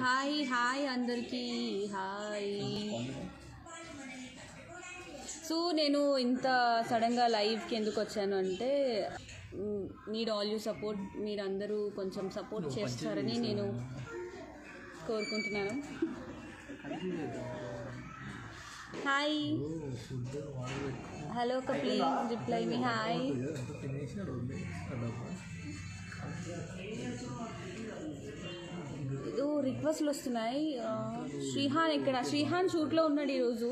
Hi hi అందరికీ hi so నేను ఇంత సడన్గా లైవ్కి ఎందుకు వచ్చాను అంటే నీడ్ ఆల్ యూ సపోర్ట్ మీరందరూ కొంచెం సపోర్ట్ చేస్తారని నేను కోరుకుంటున్నాను హాయ్ హలో ఒక ప్లీజ్ రిప్లై మీ హాయ్ ఏదో రిక్వెస్ట్లు వస్తున్నాయి ఆ, శ్రీహాన్ ఇక్కడ శ్రీహాన్ షూట్లో ఉన్నాడు ఈరోజు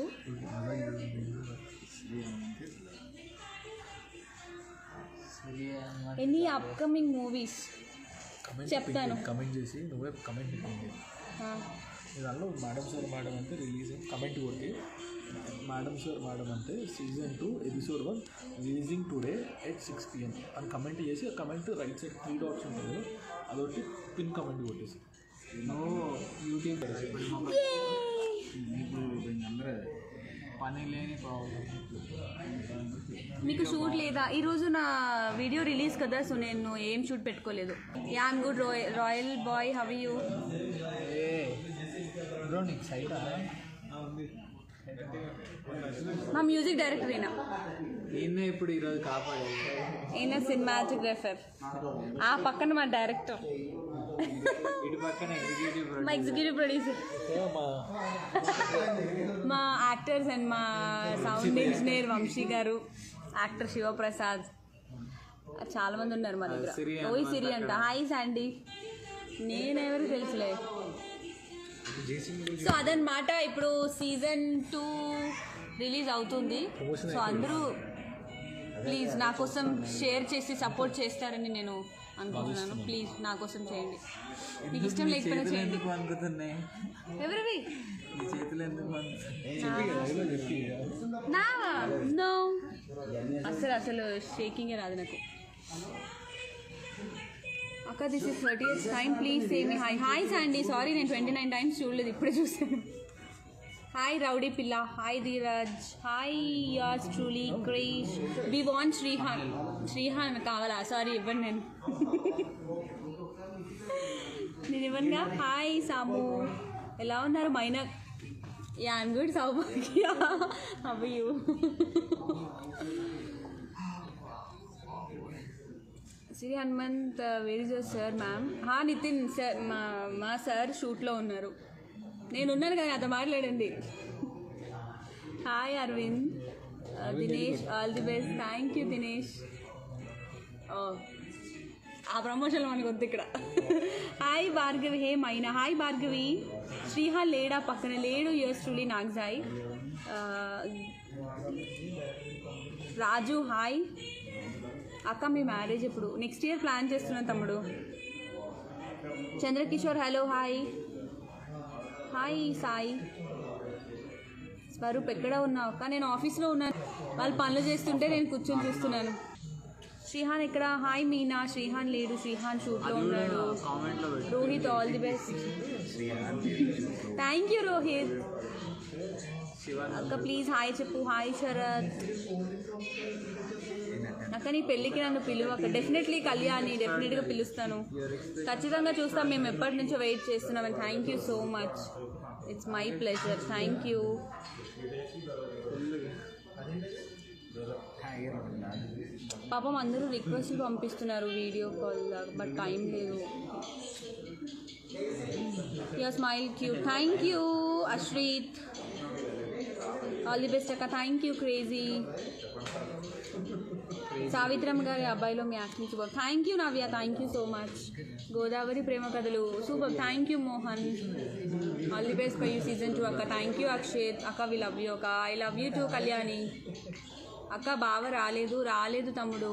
ఎనీ అప్కమింగ్ మూవీస్ చెప్తాను కమెంట్ చేసి నువ్వే కమెంట్ పెట్టింది దానిలో మేడం సార్ మేడం అంటే రిలీజ్ కమెంట్ కొట్టి మేడం సార్ మేడం అంటే season two episode one releasing today at six PM అని కమెంట్ చేసి ఆ comment right side three dots ఉంటుంది అదొకటి పిన్ కమెంట్ కొట్టేసి నువ్వు యూట్యూబ్ అందరూ పని లేని ప్రాబ్లం మీకు షూట్ లేదా ఈరోజు నా వీడియో రిలీజ్ కదా సో నేను ఏం షూట్ పెట్టుకోలేదు yeah I'm good royal royal boy how you hey bro నీకు సైటా ఉంది మా మ్యూజిక్ డైరెక్టర్ ఈయన ఈయన ఇప్పుడు ఈరోజు కాపాడేది ఈయన సినిమాటోగ్రఫర్ ఆ పక్కన మా డైరెక్టర్ ఇటు పక్కన ఎగ్జిక్యూటివ్ మా ఎగ్జిక్యూటివ్ ప్రొడ్యూసర్ మా మా యాక్టర్స్ అండ్ మా సౌండ్ ఇంజనీర్ వంశీ గారు యాక్టర్ శివప్రసాద్ చాలా మంది ఉన్నారు మా దగ్గర సిరి ఓయ్ సిరి అంట హాయ్ శాండీ నేనెవరు తెలుసులే సో అదనమాట ఇప్పుడు సీజన్ టూ రిలీజ్ అవుతుంది సో అందరూ ప్లీజ్ నా కోసం షేర్ చేసి సపోర్ట్ చేస్తారని నేను అనుకుంటున్నాను ప్లీజ్ నా కోసం చేయండి మీకు ఇష్టం లేకపోయినా చేతులు చేయండి ఎందుకు అనుకుతున్నాయి ఎవరివి ఈ చేతులు ఎందుకు అనుకుతున్నాయి నా నో అసలు అసలు షేకింగే రాదు నాకు అక్క this is thirty years time please save me hi hi Sandy sorry నేను ట్వంటీ నైన్ టైమ్స్ చూడలేదు ఇప్పుడే చూసాను హాయ్ రౌడీ పిల్ల hi Dheeraj hi yours truly crush we want Srihan Srihan కావాలా సారీ ఇవ్వండి నేను నేను ఇవ్వనుగా హాయ్ సాము ఎలా ఉన్నారు Maina yeah I'm good Saubhagya how you Sri Hanumanth where is your sir ma'am హా నితిన్ సార్ మా మా సార్ షూట్లో ఉన్నారు నేను ఉన్నాను కదా అతను మాట్లాడండి hi Aravind Dinesh all the best thank you Dinesh ఓ ఆ ప్రమోషన్ మనకు వద్దు ఇక్కడ hi Bhargavi hey Maina hi Bhargavi Srihan లేడా పక్కన లేడు యూఎస్ ట్రూలీ నాగ్జాయ్ రాజు హాయ్ అక్క మీ మ్యారేజ్ ఎప్పుడు నెక్స్ట్ ఇయర్ ప్లాన్ చేస్తున్నాను తమ్ముడు Chandrakishore hello hi hi Sai Swaroop ఎక్కడ ఉన్నావు అక్క నేను ఆఫీస్లో ఉన్నాను వాళ్ళు పనులు చేస్తుంటే నేను కూర్చొని చూస్తున్నాను శ్రీహాన్ ఇక్కడ హాయ్ మీనా శ్రీహాన్ లేడు శ్రీహాన్ షూట్లో ఉన్నాడు కామెంట్లో పెట్టు Rohit all the best thank you Rohit అక్క ప్లీజ్ హాయ్ చెప్పు హాయ్ శరత్ అక్క నీ పెళ్ళికి నన్ను పిలువు అక్క డెఫినెట్లీ కళ్యాణి డెఫినెట్గా పిలుస్తాను ఖచ్చితంగా చూస్తాం మేము ఎప్పటి నుంచో వెయిట్ చేస్తున్నాం and thank you so much it's my pleasure thank you పాపం అందరూ రిక్వెస్ట్లు పంపిస్తున్నారు వీడియో కాల్ బట్ టైం లేదు your smile cute thank you Ashrith all the best అక్క థ్యాంక్ యూ క్రేజీ సావిత్రమ్మ గారి అబ్బాయిలో మీ acting super thank you Navya thank you so much Godavari ప్రేమ కథలు super thank you Mohan all the best for you season two అక్క thank you Akshith అక్క we love you అక్క I love you too Kalyani అక్క బావ రాలేదు రాలేదు తమ్ముడు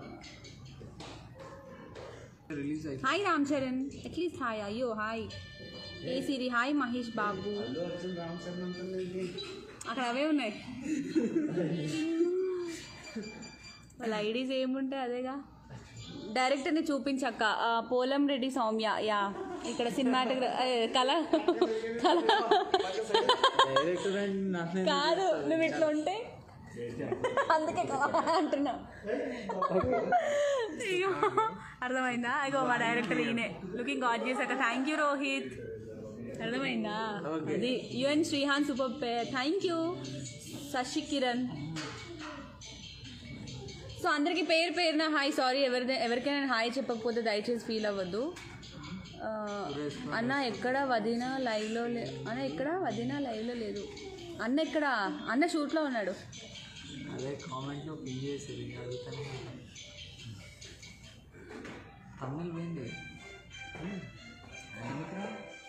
రిలీజ్ అయితే hi Ram Charan at least hi అయ్యో hi hey Siri hi Mahesh Babu అక్కడ అవే ఉన్నాయి వాళ్ళ ఐడీస్ ఏముంటాయి అదేగా డైరెక్టర్ని చూపించక్క ఆ, పోలం రెడ్డి సౌమ్య యా ఇక్కడ సినిమాటిక్ కళ కళ డైరెక్టర్ అండ్ నన్ను కాదు నువ్వు ఇట్లా ఉంటే అందుకే కళ అంటున్నా అయ్యో, అర్థమైందా అయ్యో మా డైరెక్టర్ ఈయనే లుకింగ్ గాడ్ చేశాక థ్యాంక్ యూ రోహిత్ అర్థమైందా Okay. అది యుఎన్ Srihan super pair thank you Sashi Kiran so అందరికీ పేరు పేరున హాయ్ సారీ ఎవరి ఎవరికైనా హాయ్ చెప్పకపోతే దయచేసి ఫీల్ అవ్వద్దు ఆ, అన్న ఎక్కడ వదిన లైవ్లో లే అన్న ఎక్కడ వదిన లైవ్లో లేదు అన్న ఎక్కడ అన్న షూట్లో ఉన్నాడు అదే కామెంట్లో పిన్ చేసేది అందుకని తమిళ్ పోయింది ఎందుకురా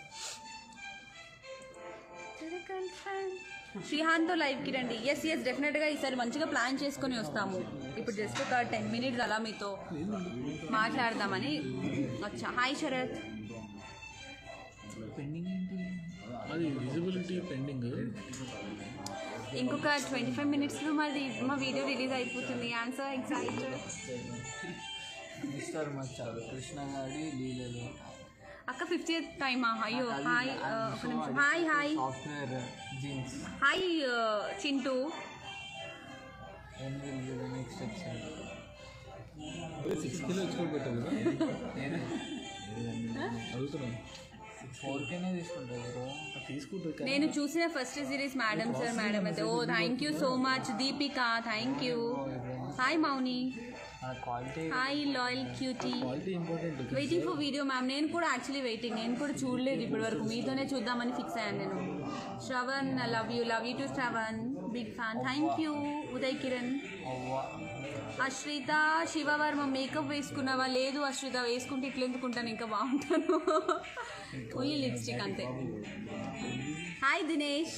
శ్రీహాన్తో లైవ్కి రండి ఎస్ ఎస్ డెఫినెట్గా ఈసారి మంచిగా ప్లాన్ చేసుకొని వస్తాము ఇప్పుడు జస్ట్ ఒక టెన్ మినిట్స్ అలా మీతో మాట్లాడదామని వచ్చా హాయ్ శరత్ పెండింగ్ ఏంటి అది విజిబిలిటీ పెండింగ్ ఇంకొక ట్వంటీ ఫైవ్ మినిట్స్లో మాది మా వీడియో రిలీజ్ అయిపోతుంది ఆన్సర్ ఎక్సైటెడ్ మిస్టర్ మచ్చా కృష్ణ గారి లీలలు అక్క ఫిఫ్త్ టైమా అయ్యో హాయ్ ఆ, ఒక నిమిషం hi hi software jeans hi ఆ, చింటూ ఎన్ని next episode six kilo export పెట్టాలి కదా అడుగుతున్నాను ఫోర్ కేనే తీసుకుంటారు బ్రో తీసుకుంటుంది కానీ నేను చూసిన first series madam sir madam అయితే oh thank you so much Deepika thank you hi Mouni మన quality hi loyal cutie quality important waiting for video ma'am నేను కూడా యాక్చువల్లీ వెయిటింగ్ నేను కూడా చూడలేదు ఇప్పటి వరకు మీతోనే చూద్దామని ఫిక్స్ అయ్యాను నేను Shravan love you love you too Shravan big fan thank you Uday Kiran అవ్వ అశ్రిత శివవర్మ మేకప్ వేసుకున్నావా లేదు అశ్రిత వేసుకుంటే ఇట్లా ఎందుకుంటాను ఇంకా బాగుంటాను ఓన్లీ లిప్స్టిక్ అంతే హాయ్ దినేష్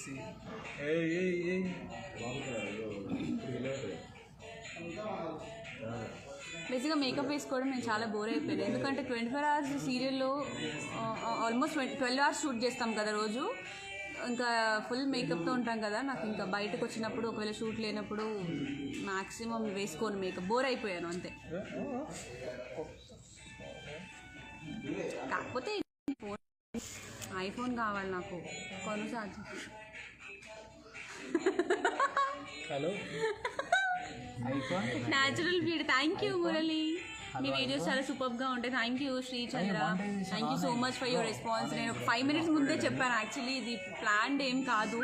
బేసిక్గా మేకప్ వేసుకోవడం నేను చాలా బోర్ అయిపోయాను ఎందుకంటే ట్వంటీ ఫోర్ అవర్స్ సీరియల్లో ఆల్మోస్ట్ ట్వెల్వ్ అవర్స్ షూట్ చేస్తాం కదా రోజు ఇంకా ఫుల్ మేకప్తో ఉంటాం కదా నాకు ఇంకా బయటకు వచ్చినప్పుడు ఒకవేళ షూట్ లేనప్పుడు మ్యాక్సిమం వేసుకోను మేకప్ బోర్ అయిపోయాను అంతే కాకపోతే ఫోన్ ఐఫోన్ కావాలి నాకు కొనుసారి hello iPhone natural beauty thank you Murali మీ వీడియోస్ చాలా సూపర్ గా ఉంటాయి thank you Srichandra thank you so much for your response నేను ఒక ఫైవ్ మినిట్స్ ముందే చెప్పాను యాక్చువల్లీ ఇది ప్లాన్డ్ ఏం కాదు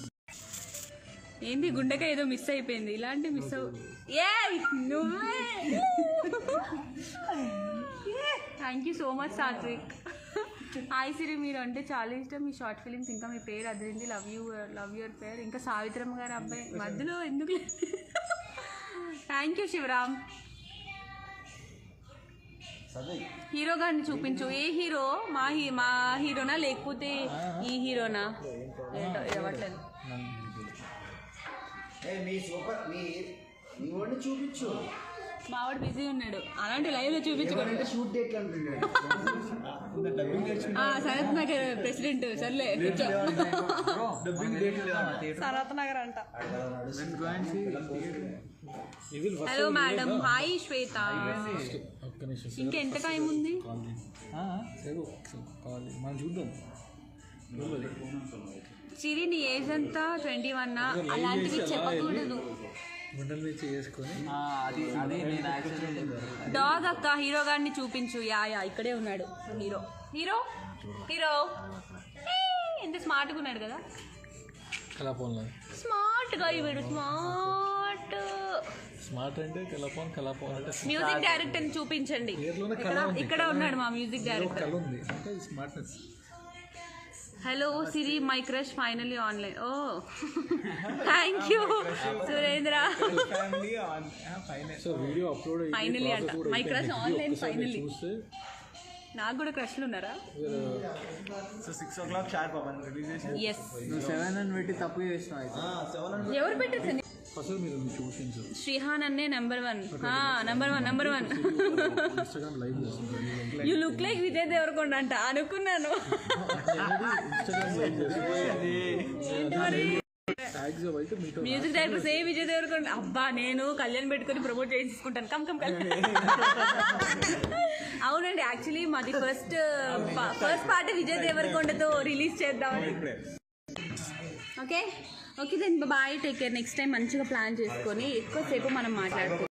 ఏంది గుండెకాయ ఏదో మిస్ అయిపోయింది ఇలాంటి మిస్ అవు ఏ నువ్వే thank you so much Sathvik hi Siri మీరు అంటే చాలా ఇష్టం మీ షార్ట్ ఫిలిమ్స్ ఇంకా మీ పేరు అదిరింది లవ్ యూ లవ్ యువర్ పేరు ఇంకా సావిత్రమ్మ గారి అబ్బాయి మధ్యలో ఎందుకు థ్యాంక్ యూ శివరామ్ హీరో గారిని చూపించు ఏ హీరో మా హీ మా హీరోనా లేకపోతే ఈ హీరోనా ఏంటో ఇవ్వట్లేదు ఏ మీ సూపర్ మీ మీ వాడిని చూపించు మావాడు బిజీ ఉన్నాడు అలాంటి లైవ్లో చూపించుకోండి అంటే షూట్ డేట్లు అంటున్నాడు ఆ, శరత్ నగర్ ప్రెసిడెంట్ సర్లే కూర్చో. శరత్ నగర్ అంట హలో మేడం హాయ్ శ్వేత ఒక్క నిమిషం ఇంకా ఎంత టైం ఉంది సరే కావాలి మనం చూద్దాం సిరి నీ ఏజ్ అంతా ట్వంటీ వన్ అలాంటివి చెప్పకూడదు గుండెల మీద చేసుకొని అది అది నేను యాక్చువల్లీ చెప్పాను డాగ్ అక్క హీరో గారిని చూపించు యా యా ఇక్కడే ఉన్నాడు హీరో హీరో హీరో ఏయ్, ఎంత స్మార్ట్గా ఉన్నాడు కదా కలాపోన్లో స్మార్ట్ గా వీడు స్మార్ట్ స్మార్ట్ అంటే కలాపోన్ కలాపోన్ అంటే మ్యూజిక్ డైరెక్టర్ చూపించండి పేరులోనే ఇక్కడ కళ ఉంది. ఇక్కడ ఉన్నాడు మా మ్యూజిక్ ఏదో ఒక డైరెక్టర్ కళ ఉంది అంటే స్మార్ట్నెస్ hello Siri my crush finally online oh thank you Surendra family on final so video upload అయ్యి Finally process అంట. కూడా My crush అయిపోయింది. online ఒక్కసారి finally. చూస్తే నాకు కూడా క్రష్లు ఉన్నారా so six o'clock sharp అవన్నీ రిలీజ్ చేసి ఎస్ నువ్వు సెవెన్ అని పెట్టి తప్పు చేసినావు అయితే ఎవరు పెట్టారు అసలు మీరు చూసించు శ్రీహాన్ అన్నే number one number one number one Instagram live చేస్తుంది you look like Vijay Devarakonda అంట అనుకున్నాను ఇన్స్టాగ్రామ్ లైవ్ చేస్తుంది ఏంటి మరి ట్యాగ్స్ అయితే మీతో music director say Vijay Devarakonda అబ్బా నేను కళ్యాణ్ పెట్టుకొని ప్రమోట్ చేయించుకుంటాను కమ్ కమ్ కళ్యాణ్ అవునండి యాక్చువల్లీ మాది ఫస్ట్ ఫస్ట్ పార్ట్ విజయ్ దేవరకొండతో రిలీజ్ చేద్దామని okay okay then bye take care next time మంచిగా ప్లాన్ చేసుకొని ఎక్కువసేపు మనం మాట్లాడుకుందాం